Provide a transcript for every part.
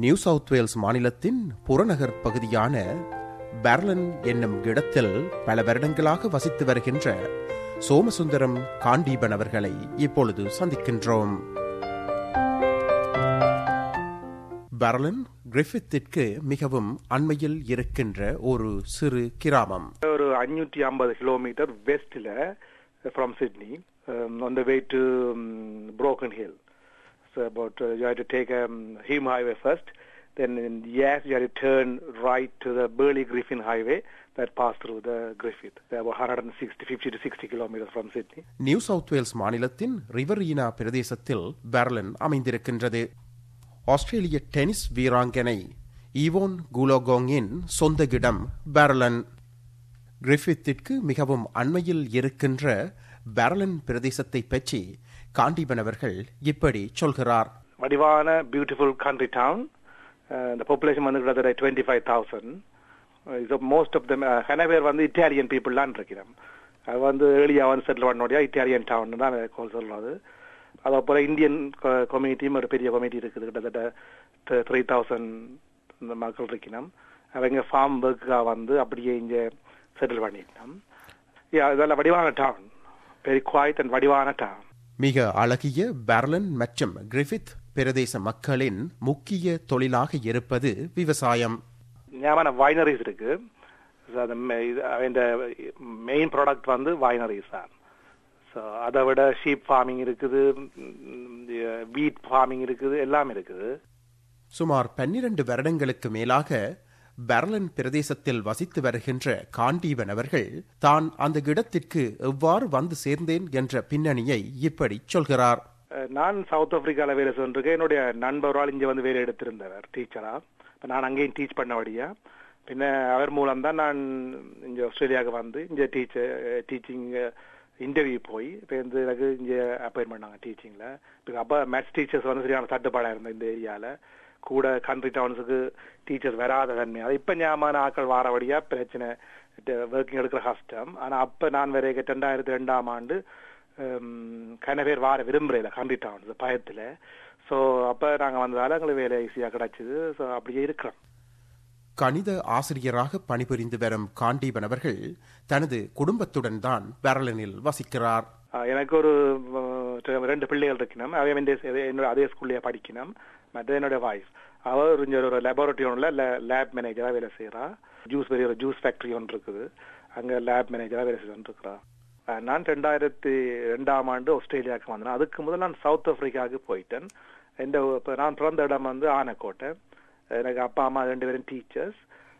new South Wales மாநிலத்தின் புறநகர் பகுதியான பெர்லன் என்னும் இடத்தில் பல வருடங்களாக வசித்து வருகின்ற சோமசுந்தரம் காண்டீபன் அவர்களை இப்பொழுது சந்திக்கின்றோம் பெர்லின் கிரிஃபித்திற்கு மிகவும் அண்மையில் இருக்கின்ற ஒரு சிறு கிராமம் ஒரு அஞ்சூற்றி ஐம்பது கிலோமீட்டர் வெஸ்ட்ல from Sydney on the way to broken hill so about uh, you have to take a um, Hume highway first then in yes you have to turn right to the Burley Griffin highway that pass through the Griffith they're about 160 50 to 60 kilometers from Sydney New South Wales மாநிலத்தின் Riverina பிரதேசத்தில் Berlin அமைந்திருக்கின்றது ஆஸ்திரேலிய tennis வீராங்கனை ஈவோன் குலோகோங்கின் சொந்த இடம் பெர்லன் கிரிஃபித்திற்கு மிகவும் அண்மையில் இருக்கின்ற Berlin பிரதேசத்தை பற்றி காண்டிபன் அவர்கள் இப்படி சொல்கிறார் வடிவான பியூட்டிஃபுல் கண்ட்ரி டவுன் இந்த பாப்புலேஷன் வந்து கிட்டத்தட்ட twenty five thousand most of the பேர் வந்து இட்டாலியன் பீப்புள்லாம் இருக்கிறோம் அது வந்து ஏர்லியாக வந்து செட்டில் பண்ணோடையா இட்டாலியன் டவுன் தான் சொல்றது அது அப்புறம் இந்தியன் கம்யூனிட்டியும் ஒரு பெரிய கம்யூனிட்டி இருக்குது கிட்டத்தட்ட த்ரீ தௌசண்ட் இந்த மக்கள் இருக்கணும் அவங்க ஃபார்ம் ஒர்க்காக வந்து அப்படியே இங்கே செட்டில் பண்ணிட்டோம் இதெல்லாம் வடிவான டவுன் வெரி குவாய்ட் அண்ட் வடிவான டவுன் மிக அழகிய பெர்லின் மற்றும் கிரிஃபித் பிரதேச மக்களின் முக்கிய தொழிலாக இருப்பது விவசாயம் ஞாபக வைனரிஸ் இருக்கு இந்த மெயின் ப்ராடக்ட் வந்து வைனரிஸ் தான் ஸோ அதை விட ஷீப் ஃபார்மிங் இருக்குது வீட் ஃபார்மிங் இருக்குது எல்லாம் இருக்குது சுமார் பன்னிரண்டு வருடங்களுக்கு மேலாக பெர்லின் பிரதேசத்தில் வசித்து வருகின்ற காண்டீவன் அவர்கள் தான் அந்த இடத்திற்கு எவ்வாறு வந்து சேர்ந்தேன் என்ற பின்னணியை இப்படி சொல்கிறார் நான் சவுத் ஆப்பிரிக்கால வேலை சென்றிருக்கேன் என்னுடைய நண்பரால் இங்க வந்து வேலை எடுத்திருந்தவர் டீச்சரா நான் அங்கேயும் டீச் பண்ணபடியா பின்ன அவர் மூலம் தான் நான் இங்க ஆஸ்திரேலியாவுக்கு வந்து இங்க டீச்சர் டீச்சிங் இன்டர்வியூ போய் இப்போ வந்து எனக்கு இங்கே அப்பாயின் பண்ணாங்க டீச்சிங்கில் இப்போ அப்போ மேத்ஸ் டீச்சர்ஸ் வந்து சரியான தட்டுப்பாடாக இருந்தேன் இந்த ஏரியாவில் கூட கண்ட்ரி டவுன்ஸுக்கு டீச்சர்ஸ் வராத தன்மையாக இப்போ ஞாபகமான ஆக்கள் வாரபடியா பிரச்சனை ஒர்க்கிங் எடுக்கிற கஷ்டம் ஆனால் அப்போ நான் வரைக்க ரெண்டாயிரத்தி ரெண்டாம் ஆண்டு கன பேர் வார விரும்புறையில கண்ட்ரி டவுன்ஸ் பயத்தில் ஸோ அப்போ நாங்கள் வந்ததால எங்களுக்கு வேலை ஈஸியாக கிடைச்சிது ஸோ அப்படியே இருக்கிறோம் கணித ஆசிரியராக பணிபுரிந்து வரும் காண்டீபன் அவர்கள் தனது குடும்பத்துடன் தான் பெர்லினில் வசிக்கிறார் எனக்கு ஒரு ரெண்டு பிள்ளைகள் இருக்கணும் அவை என்னோட அதே ஸ்கூல்லையே படிக்கணும் மற்ற என்னோட வாய்ஸ் அவர் இங்கே ஒரு லெபார்டரி ஒன்றில் லேப் மேனேஜராக வேலை செய்கிறா ஜூஸ் பெரிய ஒரு ஜூஸ் ஃபேக்டரி ஒன்று இருக்குது அங்கே லேப் மேனேஜராக வேலை செய்து இருக்கிறா நான் ரெண்டாயிரத்தி ரெண்டாம் ஆண்டு ஆஸ்திரேலியாவுக்கு வந்தேன் அதுக்கு முதல் நான் சவுத் ஆப்பிரிக்காவுக்கு போயிட்டேன் இந்த இப்போ நான் பிறந்த இடம் வந்து ஆனக்கோட்டை எனக்கு அப்பா அம்மா ரெண்டு பேரும் டீச்சர்ஸ்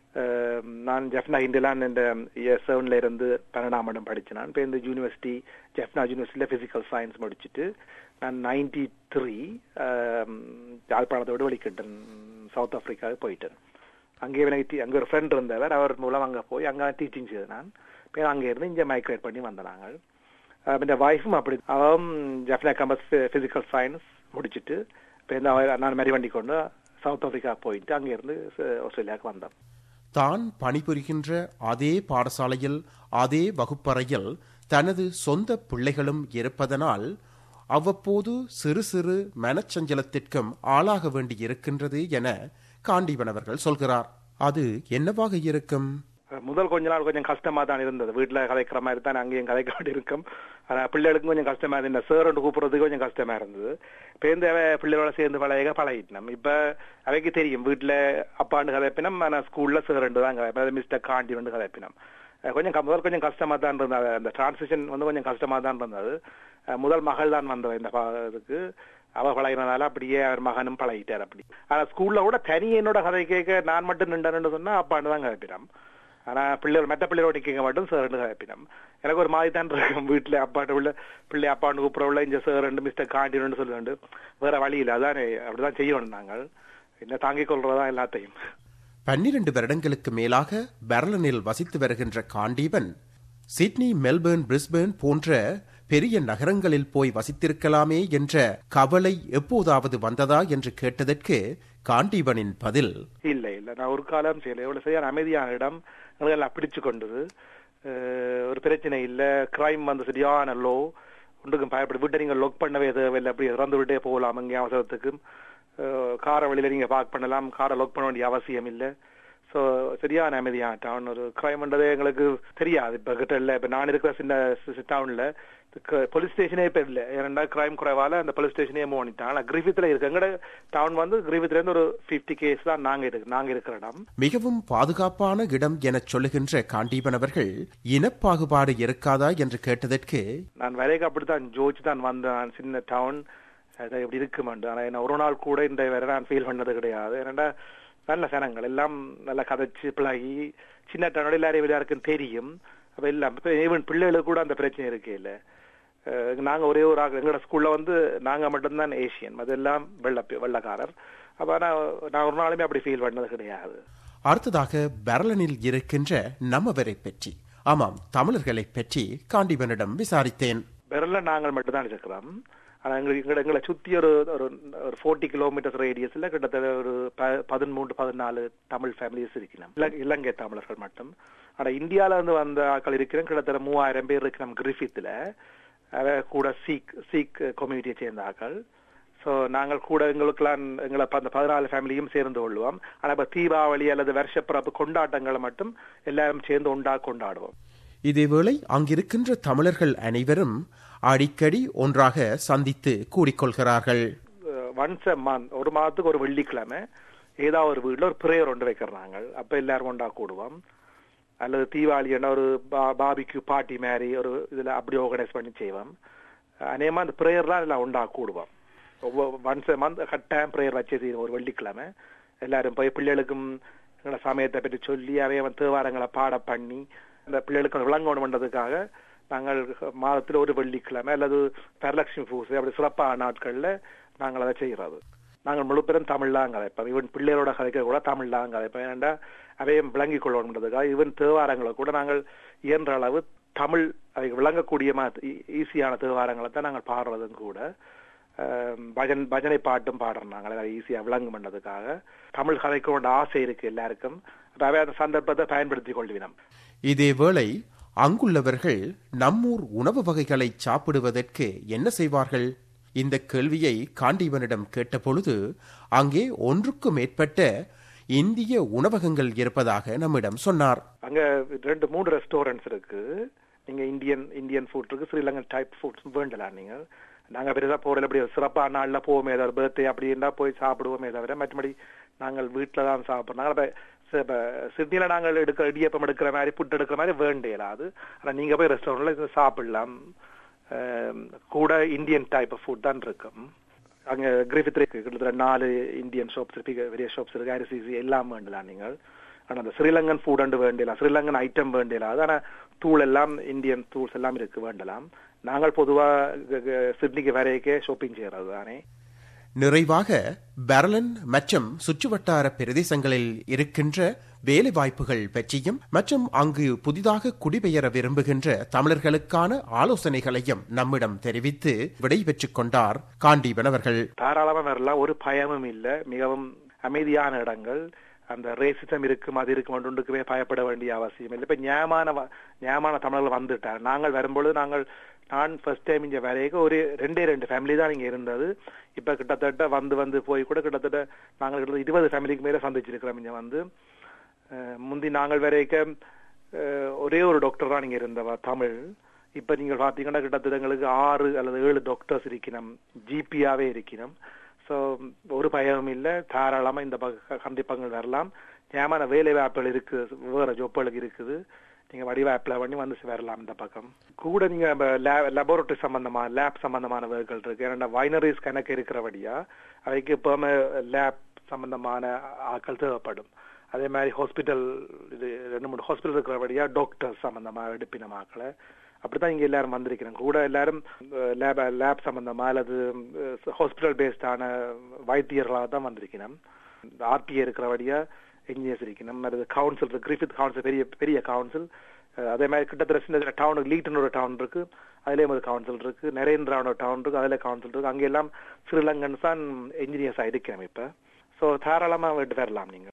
நான் ஜெஃப்னா இண்டிலான் இந்த இயர் செவன்ல இருந்து பன்னெண்டாம் இடம் படித்தேன் நான் இப்போ இந்த யூனிவர்சிட்டி ஜெஃப்னா யூனிவர்சிட்டியில் ஃபிசிக்கல் சயின்ஸ் முடிச்சுட்டு நான் நைன்டி த்ரீ யாழ்ப்பாணத்தோடு வெளிக்கிட்டேன் சவுத் ஆப்பிரிக்காவுக்கு போயிட்டேன் அங்கே எனக்கு அங்கே ஒரு ஃப்ரெண்ட் இருந்தவர் அவர் மூலம் அங்கே போய் அங்கே டீச்சிங் செய்தேன் நான் இப்போ அங்கே இருந்து இங்கே மைக்ரேட் பண்ணி வந்தேன் நாங்கள் இந்த ஒய்ஃபும் அப்படி அவன் ஜெஃப்னா கம்பஸ் ஃபிசிக்கல் சயின்ஸ் முடிச்சுட்டு இப்போ நான் மாதிரி வண்டி கொண்டு சவுத் ஆப்பிரிக்கா போயிட்டு அங்கிருந்து ஆஸ்திரேலியாவுக்கு வந்தோம் தான் பணிபுரிகின்ற அதே பாடசாலையில் அதே வகுப்பறையில் தனது சொந்த பிள்ளைகளும் இருப்பதனால் அவ்வப்போது சிறு சிறு மனச்சஞ்சலத்திற்கும் ஆளாக வேண்டி இருக்கின்றது என காண்டீவன் அவர்கள் சொல்கிறார் அது என்னவாக இருக்கும் முதல் கொஞ்ச நாள் கொஞ்சம் கஷ்டமா தான் இருந்தது வீட்டுல கதைக்கிற மாதிரி தான் அங்கேயும் கதைக்க வேண்டி இருக்கும் ஆனா பிள்ளைகளுக்கும் கொஞ்சம் கஷ்டமா இருந்தது சார் கூப்பிடுறதுக்கு கொஞ்சம் கஷ்டமா இருந்தது இப்போ இந்த பிள்ளைகளோட சேர்ந்து பழக பழகிட்டோம் இப்ப அவைக்கு தெரியும் வீட்டுல அப்பாண்டு கதைப்பினம் ஆனா ஸ்கூல்ல சார் தான் கதைப்பினம் மிஸ்டர் காண்டி வந்து கதைப்பினம் கொஞ்சம் முதல் கொஞ்சம் கஷ்டமா தான் இருந்தது அந்த டிரான்சிஷன் வந்து கொஞ்சம் கஷ்டமா தான் இருந்தது முதல் மகள் தான் வந்தவன் இந்த இதுக்கு அவ பழகினதால அப்படியே அவர் மகனும் பழகிட்டார் அப்படி ஆனா ஸ்கூல்ல கூட தனி என்னோட கதை கேட்க நான் மட்டும் நின்றேன்னு சொன்னா அப்பாண்டு தான் கதைப்பினம் ஆனா பிள்ளைகள் மற்ற பிள்ளையோட கேட்க மட்டும் சார் கதைப்பினம் எனக்கு ஒரு மாதிரி தான் இருக்கும் வீட்டுல அப்பாட்ட உள்ள பிள்ளை அப்பாண்டு கூப்பிட உள்ள இந்த சார் ரெண்டு மிஸ்டர் காண்டினு சொல்லுண்டு வேற வழி இல்லை அதான் அப்படிதான் செய்யணும் நாங்கள் என்ன தாங்கிக் கொள்றதா எல்லாத்தையும் பன்னிரண்டு வருடங்களுக்கு மேலாக பெர்லினில் வசித்து வருகின்ற காண்டீவன் சிட்னி மெல்பர்ன் பிரிஸ்பேர்ன் போன்ற பெரிய நகரங்களில் போய் வசித்திருக்கலாமே என்ற கவலை எப்போதாவது வந்ததா என்று கேட்டதற்கு காண்டீவனின் பதில் இல்ல இல்ல நான் ஒரு காலம் செய்யல எவ்வளவு சரியான அமைதியான இடம் எல்லாம் பிடிச்சு கொண்டது ஒரு பிரச்சனை இல்ல கிரைம் வந்து சரியான லோ ஒன்றுக்கும் பயப்பட விட்டு நீங்க லொக் பண்ணவே தேவையில்லை அப்படி இறந்து விட்டே போகலாம் அங்கே அவசரத்துக்கும் காரை வழியில நீங்க பார்க் பண்ணலாம் காரை லாக் பண்ண வேண்டிய அவசியம் இல்லை ஸோ சரியான அமைதியான டவுன் ஒரு கிரைம்ன்றதே எங்களுக்கு தெரியாது இப்போ கிட்ட இல்லை இப்போ நான் இருக்கிற சின்ன டவுன்ல போலீஸ் ஸ்டேஷனே இப்போ இல்லை ஏன்னா கிரைம் குறைவால அந்த போலீஸ் ஸ்டேஷனே மூவ் பண்ணிட்டான் ஆனால் கிரிஃபித்தில் இருக்கு எங்கட டவுன் வந்து கிரிஃபித்ல இருந்து ஒரு ஃபிஃப்டி கேஸ் தான் நாங்க இருக்கு நாங்க இருக்கிற இடம் மிகவும் பாதுகாப்பான இடம் என சொல்லுகின்ற காண்டீபன் அவர்கள் இனப்பாகுபாடு இருக்காதா என்று கேட்டதற்கு நான் வரைக்கும் அப்படித்தான் ஜோதிச்சு தான் வந்தேன் சின்ன டவுன் அது இப்படி இருக்குமாண்டு ஆனா என்ன ஒரு நாள் கூட இந்த வேற நான் ஃபீல் பண்ணது கிடையாது ஏன்னா நல்ல சனங்கள் எல்லாம் நல்லா கதைச்சு பழகி சின்ன டவுனோட எல்லாரும் எல்லாருக்கும் தெரியும் அப்ப எல்லாம் ஈவன் பிள்ளைகளுக்கு கூட அந்த பிரச்சனை இருக்கே இல்ல நாங்க ஒரே ஒரு எங்களோட ஸ்கூல்ல வந்து நாங்க மட்டும்தான் ஏசியன் அதெல்லாம் வெள்ள வெள்ளக்காரர் அப்ப நான் நான் ஒரு நாளுமே அப்படி ஃபீல் பண்ணது கிடையாது அடுத்ததாக பெர்லனில் இருக்கின்ற நம்மவரை பற்றி ஆமாம் தமிழர்களை பற்றி காண்டிபனிடம் விசாரித்தேன் பெர்லின் நாங்கள் மட்டும்தான் இருக்கிறோம் ஆனா எங்களுக்கு எங்களை சுத்தி ஒரு ஒரு ஃபோர்ட்டி கிலோமீட்டர்ஸ் ரேடியஸ்ல கிட்டத்தட்ட ஒரு பதிமூன்று பதினாலு தமிழ் ஃபேமிலிஸ் இருக்கணும் இலங்கை தமிழர்கள் மட்டும் ஆனா இந்தியால இருந்து வந்த ஆட்கள் இருக்கிறோம் கிட்டத்தட்ட மூவாயிரம் பேர் இருக்கிறோம் கிரிஃபித்ல கூட சீக் சீக் கம்யூனிட்டியை சேர்ந்த ஆக்கள் ஸோ நாங்கள் கூட எங்களுக்கெல்லாம் எங்களை அந்த பதினாலு ஃபேமிலியும் சேர்ந்து கொள்வோம் ஆனா இப்ப தீபாவளி அல்லது வருஷப்பிறப்பு கொண்டாட்டங்களை மட்டும் எல்லாரும் சேர்ந்து உண்டா கொண்டாடுவோம் இதேவேளை அங்கிருக்கின்ற தமிழர்கள் அனைவரும் அடிக்கடி ஒன்றாக சந்தித்து கூடிக்கொள்கிறார்கள் ஒன்ஸ் எ மந்த் ஒரு மாதத்துக்கு ஒரு வெள்ளிக்கிழமை ஏதாவது ஒரு வீட்டுல ஒரு பிரேயர் ஒன்று வைக்கிறாங்க அப்ப எல்லாரும் ஒன்றா கூடுவோம் அல்லது தீபாவளி என்ன ஒரு பாபிக்கு பார்ட்டி மாதிரி ஒரு இதுல அப்படி ஆர்கனைஸ் பண்ணி செய்வோம் அநேகமா அந்த ப்ரேயர்லாம் எல்லாம் உண்டா கூடுவோம் ஒன்ஸ் எ மந்த் கட்டாயம் ப்ரேயர் வச்சு ஒரு வெள்ளிக்கிழமை எல்லாரும் போய் பிள்ளைகளுக்கும் எங்களோட சமயத்தை பற்றி சொல்லி அவையவன் தேவாரங்களை பாட பண்ணி அந்த பிள்ளைகளுக்கு விளங்கணும் பண்றதுக்காக நாங்கள் மாதத்துல ஒரு வெள்ளிக்கிழமை அல்லது வரலட்சுமி பூசை அப்படி சிறப்பான நாட்கள்ல நாங்கள் அதை செய்யறது நாங்கள் முழு பேரும் தமிழ்லாம் கதைப்போம் ஈவன் பிள்ளைகளோட கதைக்க கூட தமிழ்லாம் கதைப்போம் ஏன்டா அவையும் விளங்கிக் கொள்ளணுன்றதுக்காக ஈவன் தேவாரங்களை கூட நாங்கள் இயன்ற அளவு தமிழ் அதை விளங்கக்கூடிய ஈஸியான தேவாரங்களை தான் நாங்கள் பாடுறதும் கூட பஜன் பஜனை பாட்டும் பாடுறோம் நாங்கள் அதை ஈஸியா விளங்கு பண்ணதுக்காக தமிழ் கதைக்கு கொண்ட ஆசை இருக்கு எல்லாருக்கும் அவை அந்த சந்தர்ப்பத்தை பயன்படுத்திக் கொள்வினம் இதேவேளை அங்குள்ளவர்கள் நம்மூர் உணவு வகைகளை சாப்பிடுவதற்கு என்ன செய்வார்கள் இந்த கேள்வியை காண்டீவனிடம் கேட்டபொழுது அங்கே ஒன்றுக்கு மேற்பட்ட இந்திய உணவகங்கள் இருப்பதாக நம்மிடம் சொன்னார் அங்க ரெண்டு மூணு ரெஸ்டாரண்ட்ஸ் இருக்கு நீங்க இந்தியன் இந்தியன் ஃபுட் இருக்கு ஸ்ரீலங்கன் டைப் ஃபுட்ஸ் வேண்டலாம் நீங்க நாங்க பெருசா போறதுல அப்படி சிறப்பான நாள்ல போவோமே ஏதாவது பர்த்டே அப்படி இருந்தா போய் சாப்பிடுவோமே தவிர மற்றபடி நாங்கள் வீட்டுல தான் சாப்பிடுறோம் இப்ப சிட்னில நாங்கள் எடுக்கிற இடியப்பம் எடுக்கிற மாதிரி புட் எடுக்கிற மாதிரி வேண்டியலாது ஆனா நீங்க போய் ரெஸ்டாரண்ட்ல சாப்பிடலாம் கூட இந்தியன் டைப் ஆஃப் ஃபுட் தான் இருக்கும் அங்க கிரிஃபித் இருக்கு கிட்டத்தட்ட நாலு இந்தியன் ஷாப்ஸ் இருக்கு பெரிய ஷாப்ஸ் இருக்கு அரிசி எல்லாம் வேண்டலாம் நீங்கள் ஆனா அந்த ஸ்ரீலங்கன் ஃபுட் அண்டு வேண்டியலாம் ஸ்ரீலங்கன் ஐட்டம் வேண்டியலாம் ஆனா தூள் எல்லாம் இந்தியன் தூள்ஸ் எல்லாம் இருக்கு வேண்டலாம் நாங்கள் பொதுவா சிட்னிக்கு வரைக்கே ஷாப்பிங் செய்யறது தானே நிறைவாக பெர்லின் மற்றும் சுற்றுவட்டார பிரதேசங்களில் இருக்கின்ற வேலை வாய்ப்புகள் பற்றியும் மற்றும் அங்கு புதிதாக குடிபெயர விரும்புகின்ற தமிழர்களுக்கான ஆலோசனைகளையும் நம்மிடம் தெரிவித்து விடைபெற்றுக் கொண்டார் காண்டீபன் அவர்கள் தாராளமா வரலாம் ஒரு பயமும் இல்ல மிகவும் அமைதியான இடங்கள் அந்த ரேசிசம் இருக்கும் அது இருக்கும் ஒன்றுக்குமே பயப்பட வேண்டிய அவசியம் இல்லை இப்ப நியாயமான நியாயமான தமிழர்கள் வந்துட்டார் நாங்கள் வரும்பொழுது நாங்கள் நான் ஃபர்ஸ்ட் டைம் இங்க வரைக்கும் ஒரு ரெண்டே ரெண்டு ஃபேமிலி தான் இங்க இருந்தது இப்ப கிட்டத்தட்ட வந்து வந்து போய் கூட கிட்டத்தட்ட நாங்கள் கிட்ட இருபது ஃபேமிலிக்கு மேல சந்திச்சிருக்கிறோம் இங்க வந்து முந்தி நாங்கள் வரைக்கும் ஒரே ஒரு டாக்டர் தான் இங்க இருந்தவா தமிழ் இப்ப நீங்க பாத்தீங்கன்னா கிட்டத்தட்ட எங்களுக்கு ஆறு அல்லது ஏழு டாக்டர்ஸ் இருக்கணும் ஜிபியாவே இருக்கணும் ஸோ ஒரு பயமும் இல்லை தாராளமா இந்த கண்டிப்பாங்கள் வரலாம் ஏமான வேலை வாய்ப்புகள் இருக்கு வேற ஜொப்புகளுக்கு இருக்குது நீங்க வடிவ அப்ளை பண்ணி வந்து வரலாம் இந்த பக்கம் கூட நீங்க லெபோரட்டரி சம்பந்தமான லேப் சம்பந்தமான வேர்கள் இருக்கு ஏன்னா வைனரிஸ் கணக்கு இருக்கிறபடியா அவைக்கு எப்பவுமே லேப் சம்பந்தமான ஆட்கள் தேவைப்படும் அதே மாதிரி ஹாஸ்பிட்டல் இது ரெண்டு மூணு ஹாஸ்பிட்டல் இருக்கிறபடியா டாக்டர் சம்பந்தமா எடுப்பின ஆக்களை அப்படித்தான் இங்க எல்லாரும் வந்திருக்கிறோம் கூட எல்லாரும் லேப் லேப் சம்பந்தமா அல்லது ஹாஸ்பிட்டல் பேஸ்டான வைத்தியர்களாக தான் வந்திருக்கணும் ஆர்டிஏ இருக்கிறபடியா என்ஜினியர்ஸ் இருக்கணும் அது கவுன்சில் இருக்கு கிரிஃபித் கவுன்சில் பெரிய பெரிய கவுன்சில் அதே மாதிரி கிட்டத்தட்ட சின்ன டவுனுக்கு லீட்னு ஒரு டவுன் இருக்கு அதுலேயும் ஒரு கவுன்சில் இருக்கு நரேந்திரான ஒரு டவுன் இருக்கு அதுல கவுன்சில் இருக்கு அங்கெல்லாம் ஸ்ரீலங்கன்ஸ் தான் என்ஜினியர்ஸ் இருக்கிறோம் இப்ப ஸோ தாராளமா விட்டு வரலாம் நீங்க